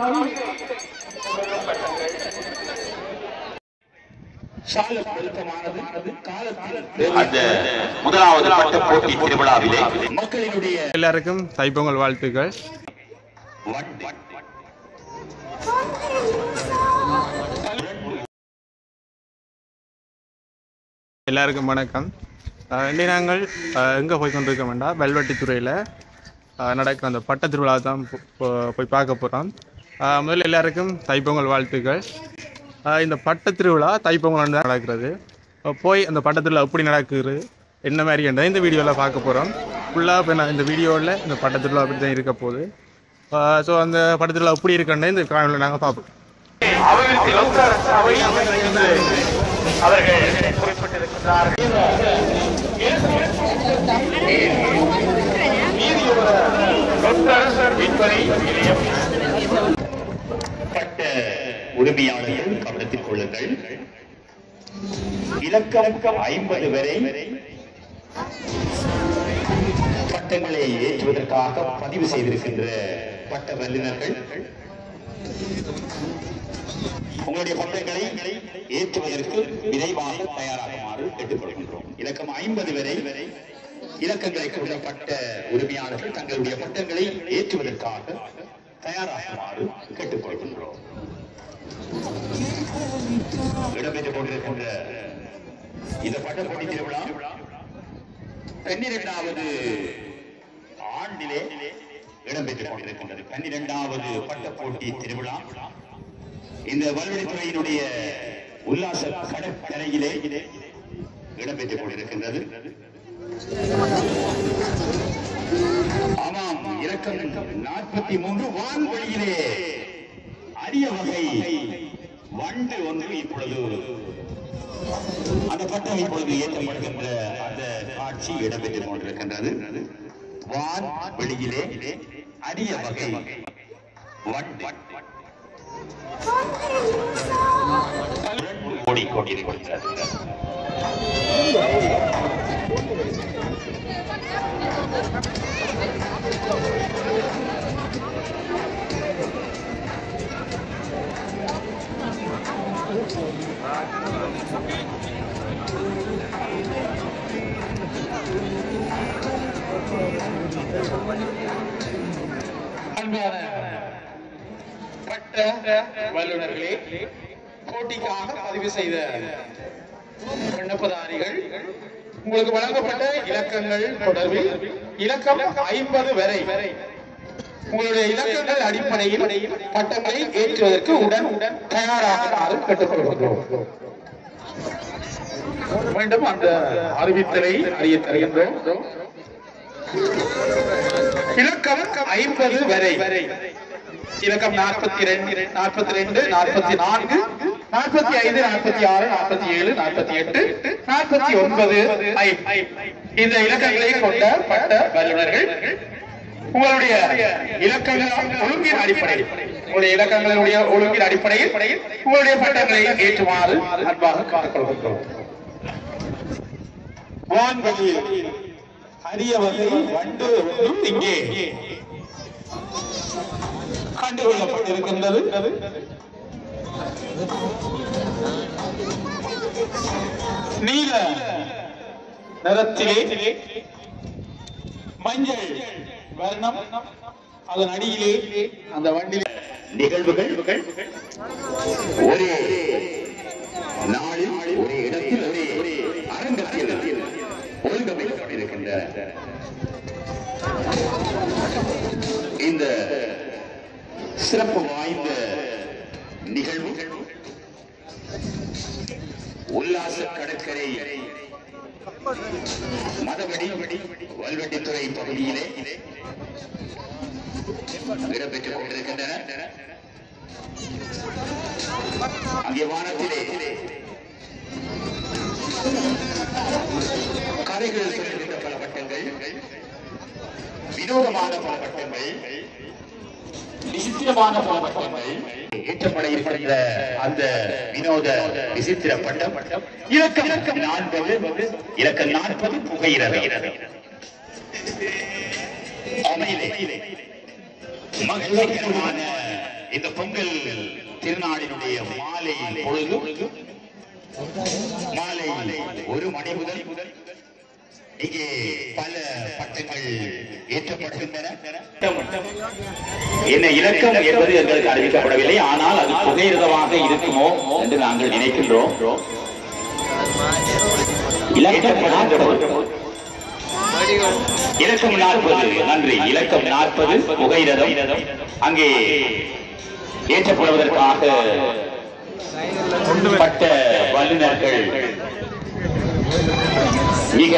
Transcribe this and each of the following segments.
சால பொருத்தமானது காலத்தில் அந்த முதலாவது பட்ட போட்டி திருவிழாவிலே மக்களினுடைய எல்லாருக்கும் தைப்பொங்கல் வாழ்த்துக்கள் வண்டி எல்லாருக்கும் வணக்கம் அஹ் இன்றைய நாங்கள் அஹ், எங்கே போய் கொண்டிருக்க வேண்டாம் வெல்வெட்டித்துறையில் நடக்கிற அந்த பட்ட திருவிழா தான் போ- போ- போய் பார்க்க போகிறோம் முதல்ல எல்லாருக்கும் தைப்பொங்கல் வாழ்த்துக்கள் அஹ் இந்த பட்ட திருவிழா தைப்பொங்கல் தான் நடக்கிறது அஹ் போய் அந்த பட்ட திருவிழா எப்படி நடக்குது என்ன மாதிரி என்றதை இந்த வீடியோவில் பார்க்க போகிறோம் ஃபுல்லாக இப்போ நான் இந்த வீடியோவில் இந்த பட்ட திருவிழா அப்படி தான் இருக்க போகுது ஸோ அந்த பட்ட திருவிழா எப்படி இருக்குன்னு இந்த காணொலியில் நாங்கள் பார்ப்போம் பட்ட உரிமையாளர்கள் கவனத்தில் கொள்ளுங்கள் இலக்கம் ஐம்பது வரை பட்டங்களை ஏற்றுவதற்காக பதிவு செய்திருக்கின்ற பட்ட வல்லுநர்கள் உங்களுடைய பட்டங்களை ஏற்றுவதற்கு விரைவாக தயாராகுமாறு கேட்டுக்கொள்கின்றோம் இலக்கம் ஐம்பது வரை வரை இலக்கங்களை கொண்ட பட்ட உரிமையாளர்கள் தங்களுடைய பட்டங்களை ஏற்றுவதற்காக தயாராகுமாறு கேட்டுக்கொள்கின்றோம் இடம்பெற்றுக் கொண்டிருக்கின்ற இந்த பட்ட போட்டி திருவிழா பன்னிரெண்டாவது ஆண்டிலே இடம்பெற்றுக் கொண்டிருக்கின்றது பன்னிரெண்டாவது பட்ட போட்டி திருவிழா இந்த வல்வெளித்துறையினுடைய உல்லாச கடற்கரையிலே இடம்பெற்றுக் கொண்டிருக்கின்றது ஆமாம் இலக்கம் நாற்பத்தி மூன்று வான்வெளியிலே அரிய வகை வண்டு ஒன்று இப்பொழுது அந்த பட்டம் இப்பொழுது ஏற்றப்படுகின்ற அந்த காட்சி இடம்பெற்றுக் கொண்டிருக்கின்றது வான் வெளியிலே அரிய வகை வண்டு ஓடி கொண்டிருக்கின்றது அன்பான பட்ட வல்லுநர்களே போட்டிக்காக பதிவு செய்த விண்ணப்பதாரிகள் உங்களுக்கு வழங்கப்பட்ட இலக்கங்கள் தொடர்பில் இலக்கம் ஐம்பது வரை உங்களுடைய இலக்கங்கள் அடிப்படையில் பட்டங்களை ஏற்றுவதற்கு உடன் உடன் தயாராகுமாறு கேட்டுக்கொள்கிறோம் மீண்டும் அந்த அறிவித்தலை அறிய தருகின்றோம் இலக்கம் ஐம்பது வரை இலக்கம் நாற்பத்தி ரெண்டு நாற்பத்தி ரெண்டு நாற்பத்தி நான்கு நாற்பத்தி ஐந்து நாற்பத்தி ஆறு நாற்பத்தி ஏழு நாற்பத்தி எட்டு நாற்பத்தி ஒன்பது இந்த இலக்கங்களை கொண்ட பட்ட வல்லுநர்கள் உங்களுடைய இலக்கங்கள் ஒழுங்கின் அடிப்படையில் உங்களுடைய இலக்கங்களுடைய ஒழுங்கின் அடிப்படையில் உங்களுடைய பட்டங்களை ஏற்றுமாறு அன்பாக காத்துக்கொள்கின்றோம் வான்வெளியில் அரிய வகை வண்டு ஒன்றும் இங்கே கண்டுகொள்ளப்பட்டிருக்கின்றது நீல நிறத்திலே மஞ்சள் வர்ணம் அதன் அடியிலே அந்த வண்டிலே நிகழ்வுகள் ஒரே நாளில் ஒரே இடத்தில் ஒரே அரங்கத்தில் ஒழுங்கமைக்கப்பட்டிருக்கின்ற இந்த சிறப்பு வாய்ந்த நிகழ்வு உல்லாச கடற்கரை மதவெடி வல்வெட்டித்துறை பகுதியிலே இடம்பெற்றுக் கொண்டிருக்கின்றன அங்கே வானத்திலே கதைகள் சொல்லுகின்ற பல பட்டங்கள் வினோதமான பல பட்டங்கள் விசித்திரமான பல பட்டங்கள் ஏற்றப்பட இருக்கின்ற அந்த வினோத விசித்திர பட்டம் இலக்கம் நாற்பது இலக்கம் நாற்பது புகையிறது ஆமையிலே மகிழ்ச்சிகரமான இந்த பொங்கல் திருநாளினுடைய மாலை பொழுது மாலை ஒரு மணி முதல் இங்கே பல பட்டங்கள் ஏற்றப்படுகின்றன என்ன இலக்கம் என்பது எங்களுக்கு அறிவிக்கப்படவில்லை ஆனால் அது புகையிரதமாக இருக்குமோ என்று நாங்கள் நினைக்கின்றோம் இலக்கம் நாற்பது இலக்கம் நாற்பது நன்றி இலக்கம் நாற்பது புகையிரதம் அங்கே ஏற்றப்படுவதற்காக பட்ட வல்லுநர்கள் மிக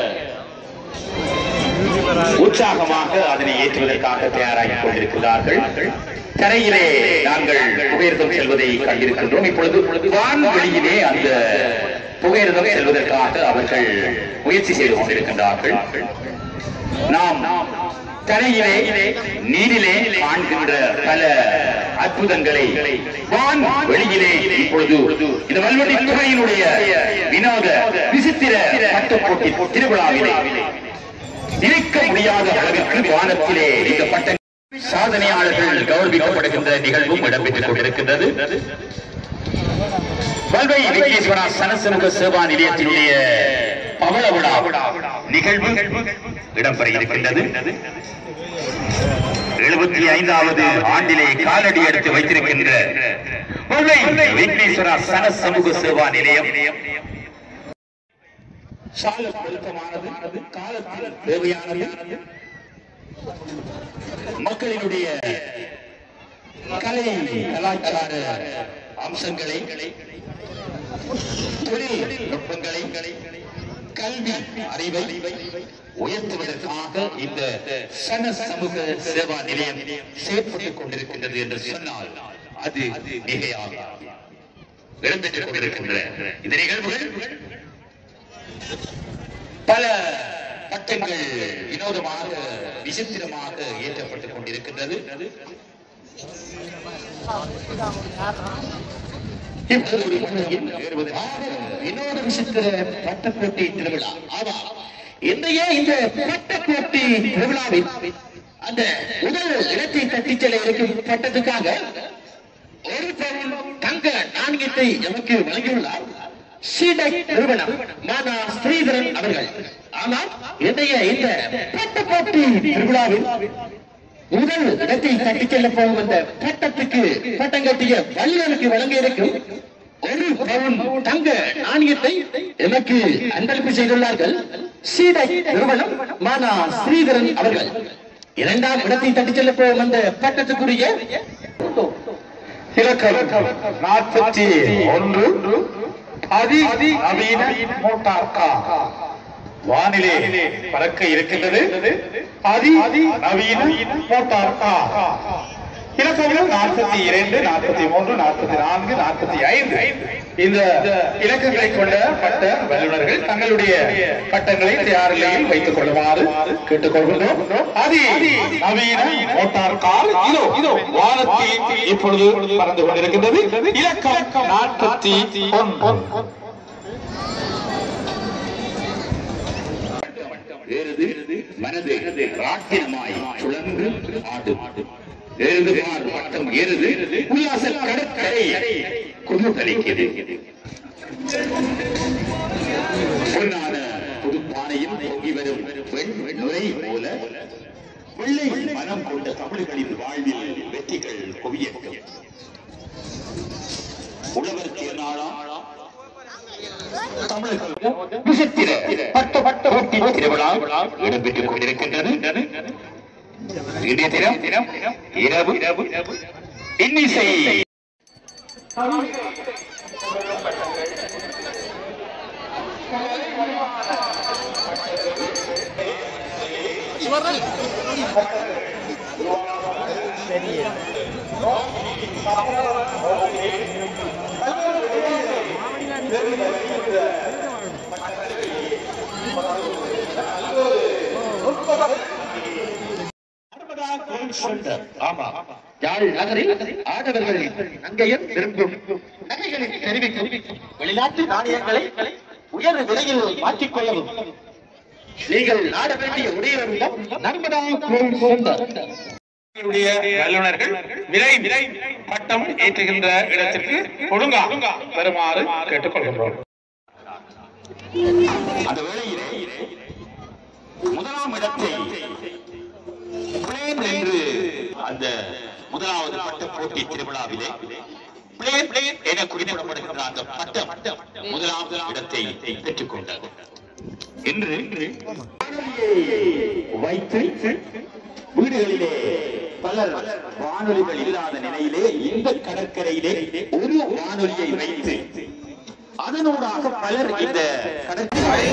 உற்சாகமாக அதனை ஏற்றுவதற்காக தயாராகிக் கொண்டிருக்கிறார்கள் தரையிலே நாங்கள் புகையிரதம் செல்வதை கண்டிருக்கின்றோம் இப்பொழுது வான்வெளியிலே அந்த புகையிரதம் செல்வதற்காக அவர்கள் முயற்சி செய்து கொண்டிருக்கின்றார்கள் நாம் தரையிலே நீரிலே காண்கின்ற பல அற்புதங்களை வான் வெளியிலே இப்பொழுது இந்த வல்வெளி துறையினுடைய வினோத விசித்திர பட்டு போட்டி திருவிழாவிலே இருக்க முடியாத அளவிற்கு வானத்திலே இந்த பட்ட சாதனையாளர்கள் கௌரவிக்கப்படுகின்ற நிகழ்வும் இடம்பெற்றுக் கொண்டிருக்கின்றது வல்வை விக்னேஸ்வரா சனசமுக சேவா நிலையத்தினுடைய பவள விழா நிகழ்வு இடம்பெற இருக்கின்றது எழுபத்தி ஐந்தாவது ஆண்டிலே காலடி எடுத்து வைத்திருக்கின்ற வல்வை விக்னேஸ்வரா சன சமூக சேவா நிலையம் சால பொருத்தமானது காலத்தில் தேவையானது மக்களினுடைய கலை கலாச்சார அம்சங்களை தொழில் நுட்பங்களை கல்வி அறிவை உயர்த்துவதற்காக இந்த சன சமூக சேவா நிலையம் செயற்பட்டுக் கொண்டிருக்கின்றது என்று சொன்னால் அது மிகையாக இடம்பெற்றுக் கொண்டிருக்கின்ற இந்த நிகழ்வுகள் பல பட்டங்கள் வினோதமாக விசித்திரமாக ஏற்றப்பட்டுக் கொண்டிருக்கின்றது இப்போது ஒரு பட்டத்தில் ஏறுவதற்காக வினோத விசித்திர பட்ட போட்டி திருவிழா ஆமா இன்றைய இந்த பட்ட போட்டி திருவிழாவில் அந்த முதல் இடத்தை தட்டிச் செல்ல இருக்கும் பட்டத்துக்காக ஒரு பவுன் தங்க நாணயத்தை எமக்கு வழங்கியுள்ளார் சீடை நிறுவனம் மாதா ஸ்ரீதரன் அவர்கள் ஆனால் இன்றைய இந்த பட்ட போட்டி திருவிழாவில் முதல் இடத்தை தட்டிச் செல்ல போகும் அந்த பட்டத்துக்கு பட்டம் கட்டிய வல்லுநருக்கு வழங்க இருக்கும் ஒரு பவுன் தங்க நாணயத்தை எனக்கு அன்பளிப்பு செய்துள்ளார்கள் சீடை நிறுவனம் மானா ஸ்ரீதரன் அவர்கள் இரண்டாம் இடத்தை தட்டிச் செல்ல போகும் அந்த பட்டத்துக்குரிய இலக்கம் நாற்பத்தி ஒன்று அதி நவீன மோட்டார் கார் வானிலே பறக்க இருக்கின்றது அதி நவீன மோட்டார் கார் இலக்கங்கள் நாற்பத்தி இரண்டு நாற்பத்தி மூன்று நாற்பத்தி நான்கு நாற்பத்தி ஐந்து இந்த இலக்கங்களை கொண்ட பட்ட வல்லுநர்கள் தங்களுடைய பட்டங்களை தயார் நிலையில் வைத்துக் கொள்ளுமாறு கேட்டுக்கொள்கின்றோம் அதி நவீன மோட்டார் கார் இதோ இதோ வானத்தில் இப்பொழுது பறந்து கொண்டிருக்கின்றது இலக்கம் நாற்பத்தி ஒன்று ஏறுது மனது ராட்டினமாய் சுழன்று ஆடும் ஏறுது பார் வட்டம் ஏறுது உல்லாச கடற்கரை குதூகலிக்கிறது பொன்னான புதுப்பானையில் பொங்கி வரும் பெண் நுரை போல வெள்ளை மனம் கொண்ட தமிழர்களின் வாழ்வில் வெற்றிகள் குவியட்டும் உழவர் திருநாளாம் தமிழர்கள் விசித்திர பட்ட பட்ட போட்டி திருவிழா இடம்பெற்றுக் கொண்டிருக்கின்றது இன்றைய தினம் தினம் இரவு இரவு இன்னிசை ஆமா யாழ் நகரில் ஆடவர்கள் அங்கேயும் விரும்பும் நகைகளின் தெரிவிக்கும் வெளிநாட்டு நாணயங்களை உயர் விலையில் மாற்றிக்கொள்ளவும் நீங்கள் நாட வேண்டிய உடையவரிடம் நர்மதா கோயில் சென்டர் உடைய வல்லுநர்கள் விரை விரை பட்டம் ஏற்றுகின்ற இடத்திற்கு ஒழுங்கா வருமாறு கேட்டுக்கொள்கின்றோம் அந்த வேளையிலே முதலாம் இடத்தை பிளேன் என்று அந்த முதலாவது பட்ட போட்டி திருவிழாவிலே பிளேன் பிளேன் என குறிப்பிடப்படுகின்ற அந்த பட்டம் முதலாவது இடத்தை பெற்றுக் கொண்டது இன்று வைத்து வீடுகளிலே பலர் வானொலிகள் இல்லாத நிலையிலே இந்த கடற்கரையிலே ஒரு வானொலியை வைத்து அதனூடாக பலர் இந்த கடற்கரை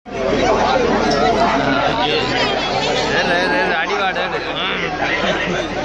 அடிவாடு